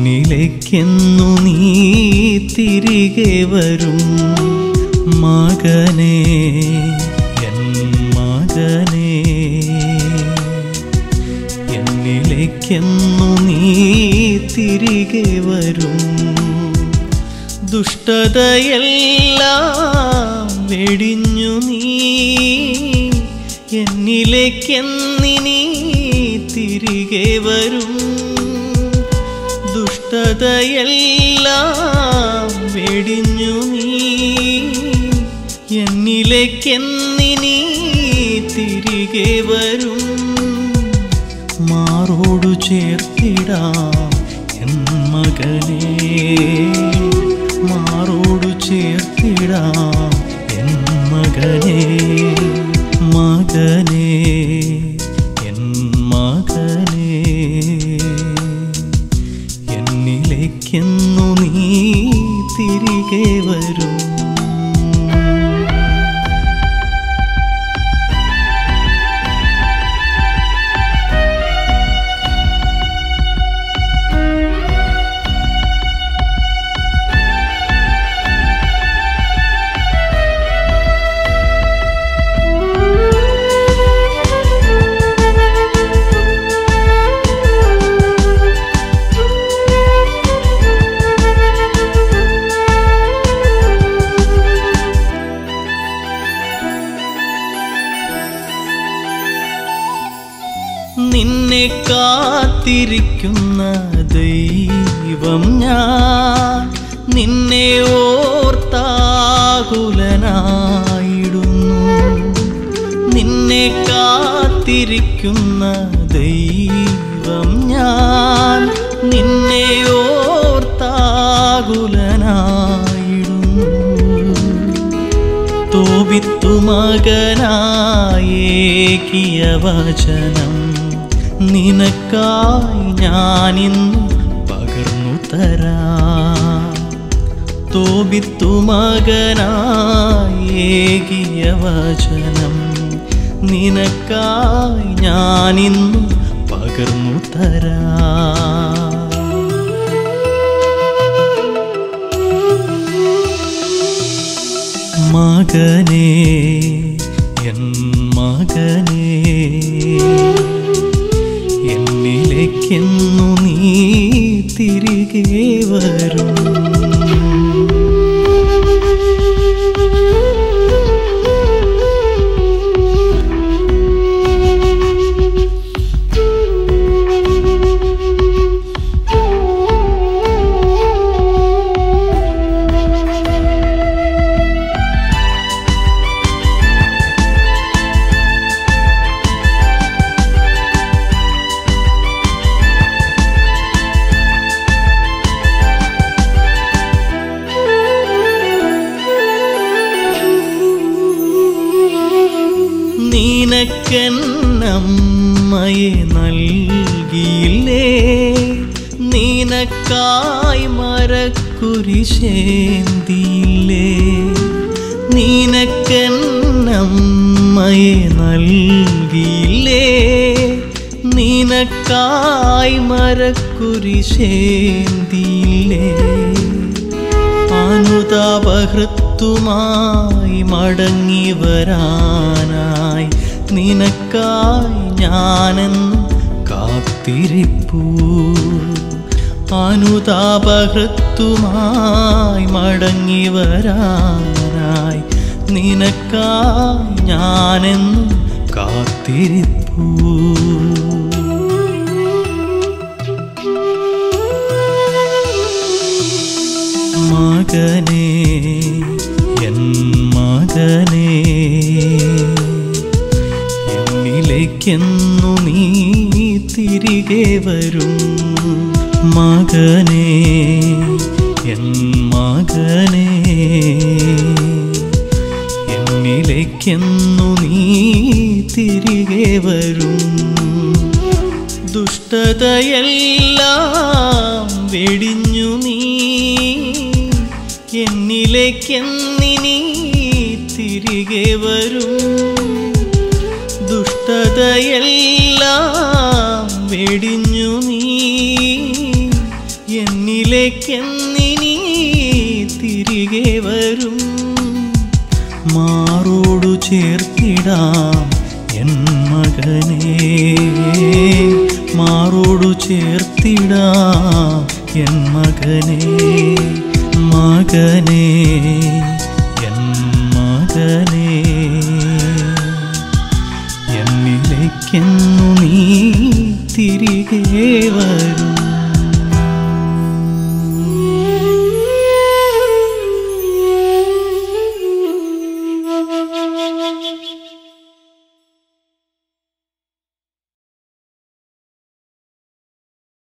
എന്നിലേക്കെന്നു നീ തിരികെ വരും മകനേ എൻ മകനേ എന്നിലേക്കെന്നു നീ തിരികെ വരും ദുഷ്ടതയെല്ലാം വെടിഞ്ഞു നീ എന്നിലേക്കെന്നിനി തിരികെ വരും ദുഷ്ടതയെല്ലാം വെടിഞ്ഞു നീ എന്നിലേക്കെന്നിനി തിരികെ വരും മാറോടു ചേർത്തിടാം എൻ മകനേ മാറോടു ചേർത്തിടാം എൻ മകനേ മകനേ എൻ മകനേ എന്നിലേക്കെന്നു നീ തിരികെ വരും നിന്നെ കാത്തിരിക്കുന്ന ദൈവം ഞാൻ നിന്നെ ഓർത്താകുലനായിടുന്നു നിന്നെ കാത്തിരിക്കുന്ന ദൈവം ഞാൻ നിന്നെ ഓർത്താകുലനായിടുന്നു തോപിത്തു മകനായേകിയ വചനം നിനക്കായി ഞാനിന്ന് പകർന്നു തരാം തോപിത്തു മകനായേകിയ വചനം നിനക്കായി ഞാനിന്ന് പകർന്നു തരാം മകനേ എൻ മകനേ എന്നിലേക്കെന്നു നീ തിരികെ വരും നിനക്കെന്നമ്മയെ നൽകിയില്ലേ നിനക്കായി മരക്കുരിശേന്തിയില്ലേ നിനക്കെന്നമ്മയെ നൽകിയില്ലേ നിനക്കായി മരക്കുരിശേന്തിയില്ലേ അനുതാപഹൃത്തുമായി മടങ്ങി വരാനായി നിനക്കായി ഞാനെന്ന് കാത്തിരിപ്പൂ അനുതാപഹൃത്തുമായി മടങ്ങി വരാനായി നിനക്കായി ഞാനെന്ന് കാത്തിരിപ്പൂ മകനേ എൻ മകനേ എന്നിലേക്കെന്നു നീ തിരികെ വരും മകനേ എൻ മകനേ എന്നിലേക്കെന്നു നീ തിരികെ വരും ദുഷ്ടതയെല്ലാം വെടിഞ്ഞു നീ എന്നിലേക്കെന്നിനി തിരികെ വരും ദുഷ്ടതയെല്ലാം വെടിഞ്ഞു നീ എന്നിലേക്കെന്നിനി തിരികെ വരും മാറോടു ചേർത്തിടാം എൻ മകനെ മാറോടു ചേർത്തിടാം എൻ മകനെ മകനെ എൻ മകനെ എന്നിലേക്കെന്നു നീ തിരികെ വരും